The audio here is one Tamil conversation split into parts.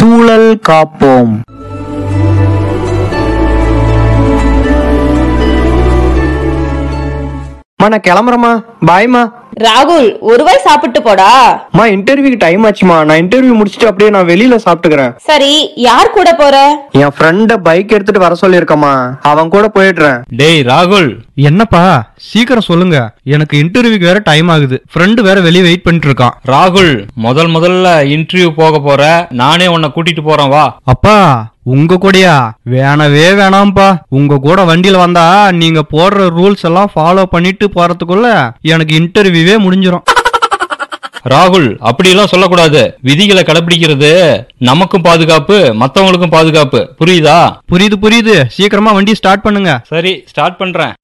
சூழல் காப்போம் அம்மா நான் கிளம்புறேம்மா பாய்மா ராகுல் ஒருவாய் சாப்பிட்டு போடா அம்மா இன்டர்வியூக்கு டைம் ஆச்சுமா நான் இன்டர்வியூ முடிச்சுட்டு அப்படியே நான் வெளியில சாப்பிட்டுக்கிறேன் சரி யார் கூட போற என் ஃப்ரெண்ட பைக் எடுத்துட்டு வர சொல்லியிருக்கம்மா அவன் கூட போயிடுறேன் டேய் ராகுல் என்னப்பா சீக்கிரம் சொல்லுங்க எனக்கு இன்டர்வியூக்கு வேற டைம் ஆகுது ஃப்ரெண்டு வேற வெளியே வெயிட் பண்ணிட்டு இருக்கான் ராகுல் முதல் முதல்ல இன்டர்வியூ போக போற நானே உன்னை கூட்டிட்டு போறேன் வா அப்பா உங்க கூடயா வேணவே வேணாம்ப்பா உங்க கூட வண்டியில வந்தா நீங்க போடுற ரூல்ஸ் எல்லாம் ஃபாலோ பண்ணிட்டு போறதுக்குள்ள எனக்கு இன்டர்வியூவே முடிஞ்சிரும் ராகுல் அப்படியெல்லாம் சொல்லக்கூடாது விதிகளை கடைபிடிக்கிறது நமக்கும் பாதுகாப்பு மத்தவங்களுக்கும் பாதுகாப்பு புரியுதா புரியுது புரியுது சீக்கிரமா வண்டி ஸ்டார்ட் பண்ணுங்க சரி ஸ்டார்ட் பண்றேன்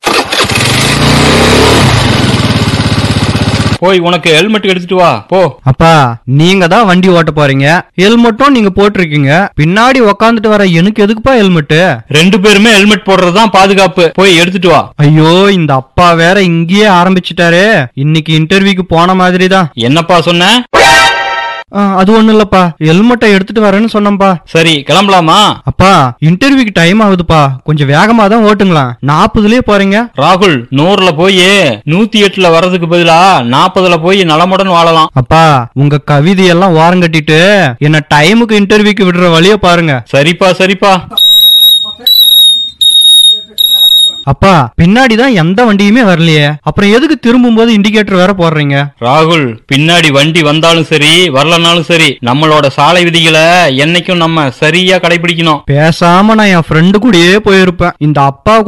போய் உனக்கு ஹெல்மெட் எடுத்துட்டு வா போ அப்பா நீங்க தான் வண்டி ஓட்ட போறீங்க ஹெல்மெட்டும் நீங்க போட்டிருக்கீங்க பின்னாடி உக்காந்துட்டு வர எனக்கு எதுக்குப்பா ஹெல்மெட் ரெண்டு பேருமே ஹெல்மெட் போடுறதுதான் பாதுகாப்பு போய் எடுத்துட்டு வா ஐயோ இந்த அப்பா வேற இங்கேயே ஆரம்பிச்சிட்டாரே இன்னைக்கு இன்டர்வியூக்கு போன மாதிரி தான் என்னப்பா சொன்ன அது ஒண்ணும் இல்லப்பா ஹெல்மெட்டை எடுத்துட்டு வரேன்னு சொன்னேன்பா சரி கிளம்பலாமா அப்பா இன்டர்வியூக்கு டைம் ஆகுதுப்பா கொஞ்சம் வேகமா தான் ஓட்டுங்களேன் நாற்பதுலயே போறீங்க ராகுல் நூறுல போய் நூத்தி எட்டுல வர்றதுக்கு பதிலா நாற்பதுல போய் நலமுடன் வாழலாம் அப்பா உங்க கவிதையெல்லாம் ஓரம் கட்டிட்டு என்ன டைமுக்கு இன்டர்வியூக்கு விடுற வழிய பாருங்க சரிப்பா சரிப்பா அப்பா பின்னாடி தான் எந்த வண்டியுமே வரலையே அப்புறம் எதுக்கு திரும்பும் போது இண்டிகேட்டர் வேற போடுறீங்க ராகுல் பின்னாடி வண்டி வந்தாலும் சரி வரலனாலும் சரி நம்மளோட சாலை விதிகளை என்னைக்கும் நம்ம சரியா கடைபிடிக்கணும் பேசாம நான் என் ஃப்ரெண்டு கூடயே போயிருப்பேன் இந்த அப்பா